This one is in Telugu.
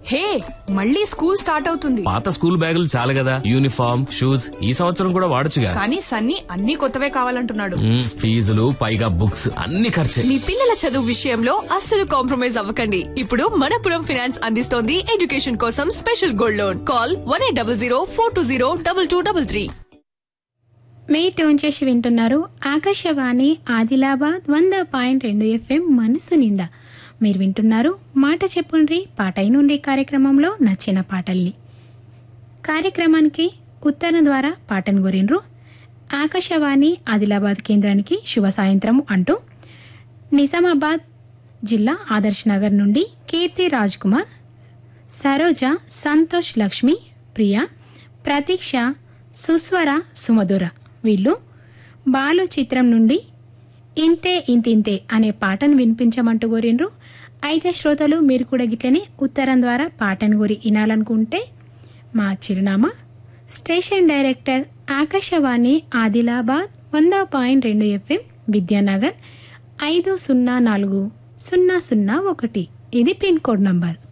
హే మళ్ళీ స్కూల్ స్టార్ట్ అవుతుంది పాత స్కూల్ బ్యాగులు చాలు కదా యూనిఫామ్ షూస్ ఈ సంవత్సరం కూడా వాడొచ్చుగా కానీ సన్నీ అన్ని కొత్తవే కావాలంటున్నాడు మ్మ్, ఫీజులు పైగా బుక్స్ అన్ని ఖర్చే మీ పిల్లల చదువు విషయంలో అస్సలు కాంప్రమైజ్ అవ్వకండి ఇప్పుడు మనపురం ఫైనాన్స్ అందిస్తోంది ఎడ్యుకేషన్ కోసం special gold loan call one eight double zero four two zero double two double three మీ ట్యూన్ చేసి వింటున్నారు ఆకాశవాణి ఆదిలాబాద్ వంద పాయింట్ రెండు ఎఫ్ఎం మనసు నిండా మీరు వింటున్నారు మాట చెప్పుండ్రి పాట నుండి కార్యక్రమంలో నచ్చిన పాటల్ని కార్యక్రమానికి ఉత్తరం ద్వారా పాటను గురిండ్రు ఆకాశవాణి ఆదిలాబాద్ కేంద్రానికి శుభ సాయంత్రం అంటూ నిజామాబాద్ జిల్లా ఆదర్శ్ నగర్ నుండి కీర్తి రాజ్ కుమార్ సరోజ సంతోష్ లక్ష్మి ప్రియ ప్రతీక్ష సుస్వర సుమధుర వీళ్ళు బాలు చిత్రం నుండి ఇంతే ఇంతింతే అనే పాటను వినిపించమంటూ కోరిండ్రు అయితే శ్రోతలు మీరు కూడా గిట్లనే ఉత్తరం ద్వారా పాటను గురి వినాలనుకుంటే మా చిరునామా స్టేషన్ డైరెక్టర్ ఆకాశవాణి ఆదిలాబాద్ వంద పాయింట్ రెండు ఎఫ్ఎం విద్యానగర్ ఐదు సున్నా నాలుగు సున్నా సున్నా ఒకటి ఇది పిన్ కోడ్ నంబర్